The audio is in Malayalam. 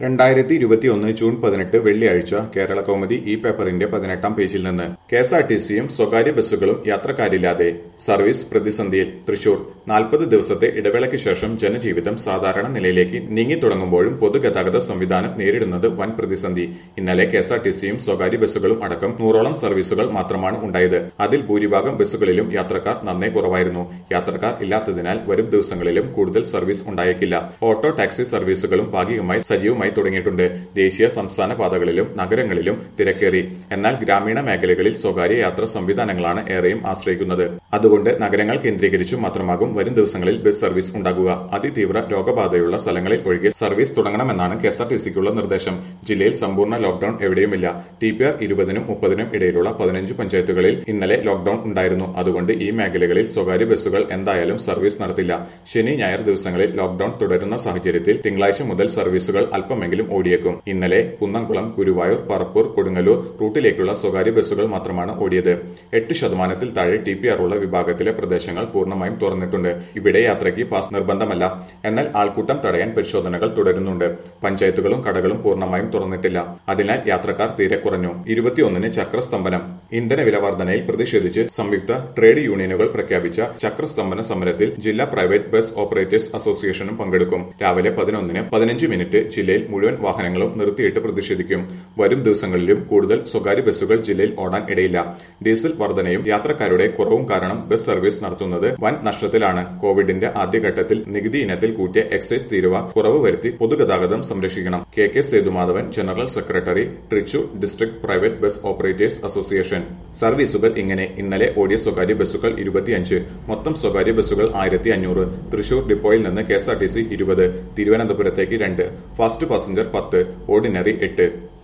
രണ്ടായിരത്തി ഇരുപത്തിയൊന്ന് ജൂൺ പതിനെട്ട് വെള്ളിയാഴ്ച കേരള കൗമുദി ഈ പേപ്പറിന്റെ പതിനെട്ടാം പേജിൽ നിന്ന് കെ എസ് ആർ ടി സിയും സ്വകാര്യ ബസ്സുകളും യാത്രക്കാരില്ലാതെ സർവീസ് പ്രതിസന്ധിയിൽ തൃശൂർ നാൽപ്പത് ദിവസത്തെ ഇടവേളയ്ക്ക് ശേഷം ജനജീവിതം സാധാരണ നിലയിലേക്ക് നീങ്ങിത്തുടങ്ങുമ്പോഴും പൊതുഗതാഗത സംവിധാനം നേരിടുന്നത് വൻ പ്രതിസന്ധി ഇന്നലെ കെ എസ് ആർ ടി സിയും സ്വകാര്യ ബസ്സുകളും അടക്കം നൂറോളം സർവീസുകൾ മാത്രമാണ് ഉണ്ടായത് അതിൽ ഭൂരിഭാഗം ബസ്സുകളിലും യാത്രക്കാർ നന്നേ കുറവായിരുന്നു യാത്രക്കാർ ഇല്ലാത്തതിനാൽ വരും ദിവസങ്ങളിലും കൂടുതൽ സർവീസ് ഉണ്ടായേക്കില്ല ഓട്ടോ ടാക്സി സർവീസുകളും ഭാഗികമായി സജീവമായി തുടങ്ങിയിട്ടുണ്ട് ദേശീയ സംസ്ഥാന പാതകളിലും നഗരങ്ങളിലും തിരക്കേറി എന്നാൽ ഗ്രാമീണ മേഖലകളിൽ സ്വകാര്യ യാത്രാ സംവിധാനങ്ങളാണ് ഏറെയും ആശ്രയിക്കുന്നത് അതുകൊണ്ട് നഗരങ്ങൾ കേന്ദ്രീകരിച്ചു മാത്രമാകും വരും ദിവസങ്ങളിൽ ബസ് സർവീസ് ഉണ്ടാകുക അതിതീവ്ര രോഗബാധയുള്ള സ്ഥലങ്ങളിൽ ഒഴികെ സർവീസ് തുടങ്ങണമെന്നാണ് കെ എസ് ആർ ടി സിക്കുള്ള നിർദ്ദേശം ജില്ലയിൽ സമ്പൂർണ്ണ ലോക്ഡൌൺ എവിടെയുമില്ല ടി പി ആർ ഇരുപതിനും മുപ്പതിനും ഇടയിലുള്ള പതിനഞ്ച് പഞ്ചായത്തുകളിൽ ഇന്നലെ ലോക്ഡൌൺ ഉണ്ടായിരുന്നു അതുകൊണ്ട് ഈ മേഖലകളിൽ സ്വകാര്യ ബസ്സുകൾ എന്തായാലും സർവീസ് നടത്തില്ല ശനി ഞായർ ദിവസങ്ങളിൽ ലോക്ഡൌൺ തുടരുന്ന സാഹചര്യത്തിൽ തിങ്കളാഴ്ച മുതൽ സർവീസുകൾ അല്പമെങ്കിലും ഓടിയേക്കും ഇന്നലെ കുന്നംകുളം ഗുരുവായൂർ പറപ്പൂർ കൊടുങ്ങല്ലൂർ റൂട്ടിലേക്കുള്ള സ്വകാര്യ ബസ്സുകൾ മാത്രമാണ് ഓടിയത് എട്ട് ശതമാനത്തിൽ താഴെ ടി പി ആർ ഉള്ള വിഭാഗത്തിലെ പ്രദേശങ്ങൾ പൂർണ്ണമായും തുറന്നിട്ടുണ്ട് ഇവിടെ യാത്രയ്ക്ക് പാസ് നിർബന്ധമല്ല എന്നാൽ ആൾക്കൂട്ടം തടയാൻ പരിശോധനകൾ തുടരുന്നുണ്ട് പഞ്ചായത്തുകളും കടകളും പൂർണ്ണമായും തുറന്നിട്ടില്ല അതിനാൽ യാത്രക്കാർ തീരെ കുറഞ്ഞു ഇരുപത്തിയൊന്നിന് ചക്രസ്തംഭനം ഇന്ധന വില വർധനയിൽ പ്രതിഷേധിച്ച് സംയുക്ത ട്രേഡ് യൂണിയനുകൾ പ്രഖ്യാപിച്ച ചക്രസ്തംഭന സമരത്തിൽ ജില്ലാ പ്രൈവറ്റ് ബസ് ഓപ്പറേറ്റേഴ്സ് അസോസിയേഷനും പങ്കെടുക്കും രാവിലെ പതിനൊന്നിന് പതിനഞ്ച് മിനിറ്റ് ജില്ലയിൽ മുഴുവൻ വാഹനങ്ങളും നിർത്തിയിട്ട് പ്രതിഷേധിക്കും വരും ദിവസങ്ങളിലും കൂടുതൽ സ്വകാര്യ ബസ്സുകൾ ജില്ലയിൽ ഓടാൻ ഇടയില്ല ഡീസൽ വർധനയും യാത്രക്കാരുടെ കുറവും കാരണം ബസ് സർവീസ് നടത്തുന്നത് വൻ നഷ്ടത്തിലാണ് കോവിഡിന്റെ ആദ്യഘട്ടത്തിൽ നികുതി ഇനത്തിൽ കൂട്ടിയ എക്സൈസ് തീരുവ കുറവ് വരുത്തി പൊതുഗതാഗതം സംരക്ഷിക്കണം K K Sethumadhavan general secretary Trichur district private bus operators association സർവീസുകൾ ഇങ്ങനെ ഇന്നലെ ഓടിയ സ്വകാര്യ ബസ്സുകൾ ഇരുപത്തിയഞ്ച് മൊത്തം സ്വകാര്യ ബസ്സുകൾ ആയിരത്തി അഞ്ഞൂറ് തൃശൂർ ഡിപ്പോയിൽ നിന്ന് K S R T C ഇരുപത് തിരുവനന്തപുരത്തേക്ക് രണ്ട് ഫാസ്റ്റ് പാസഞ്ചർ പത്ത് ഓർഡിനറി എട്ട്